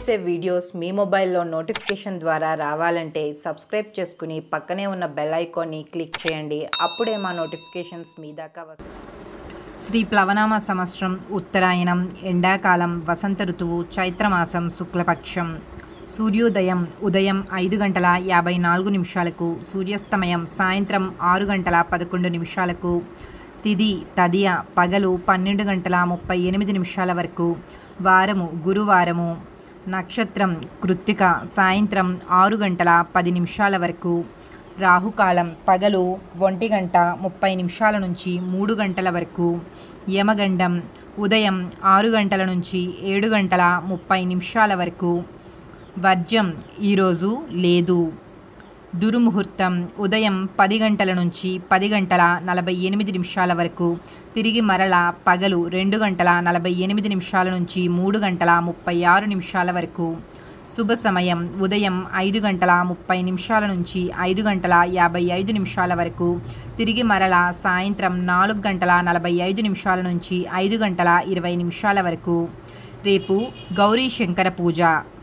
చేసే వీడియోస్ మీ మొబైల్లో నోటిఫికేషన్ ద్వారా రావాలంటే సబ్స్క్రైబ్ చేసుకుని పక్కనే ఉన్న బెల్ ఐకాన్ని క్లిక్ చేయండి అప్పుడే మా నోటిఫికేషన్స్ మీ దాకా వస్తాయి శ్రీ ప్లవనామ సంవత్సరం ఉత్తరాయణం ఎండాకాలం వసంత ఋతువు చైత్రమాసం శుక్లపక్షం సూర్యోదయం ఉదయం ఐదు గంటల యాభై నాలుగు నిమిషాలకు సూర్యాస్తమయం సాయంత్రం ఆరు గంటల పదకొండు నిమిషాలకు తిది తదియ పగలు పన్నెండు గంటల ముప్పై ఎనిమిది నిమిషాల వరకు వారము గురువారము నక్షత్రం కృత్తిక సాయంత్రం ఆరు గంటల పది నిమిషాల వరకు రాహుకాలం పగలు ఒంటి గంట ముప్పై నిమిషాల నుంచి మూడు గంటల వరకు యమగండం ఉదయం ఆరు గంటల నుంచి ఏడు గంటల ముప్పై నిమిషాల వరకు వర్జం ఈరోజు లేదు దుర్ముహూర్తం ఉదయం పది గంటల నుంచి పది గంటల నలభై ఎనిమిది నిమిషాల వరకు తిరిగి మరల పగలు రెండు గంటల నలభై ఎనిమిది నిమిషాల నుంచి మూడు గంటల ముప్పై ఆరు నిమిషాల వరకు శుభ సమయం ఉదయం ఐదు గంటల ముప్పై నిమిషాల నుంచి ఐదు గంటల యాభై ఐదు నిమిషాల వరకు తిరిగి మరల సాయంత్రం నాలుగు గంటల నలభై ఐదు నిమిషాల నుంచి ఐదు గంటల ఇరవై నిమిషాల వరకు రేపు గౌరీ శంకర పూజ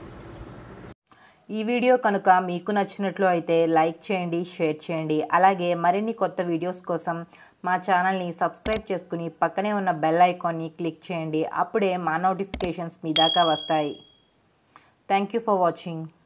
ఈ వీడియో కనుక మీకు నచ్చినట్లు అయితే లైక్ చేయండి షేర్ చేయండి అలాగే మరిన్ని కొత్త వీడియోస్ కోసం మా ఛానల్ని సబ్స్క్రైబ్ చేసుకుని పక్కనే ఉన్న బెల్ ఐకాన్ని క్లిక్ చేయండి అప్పుడే మా నోటిఫికేషన్స్ మీ దాకా వస్తాయి థ్యాంక్ యూ ఫర్ వాచింగ్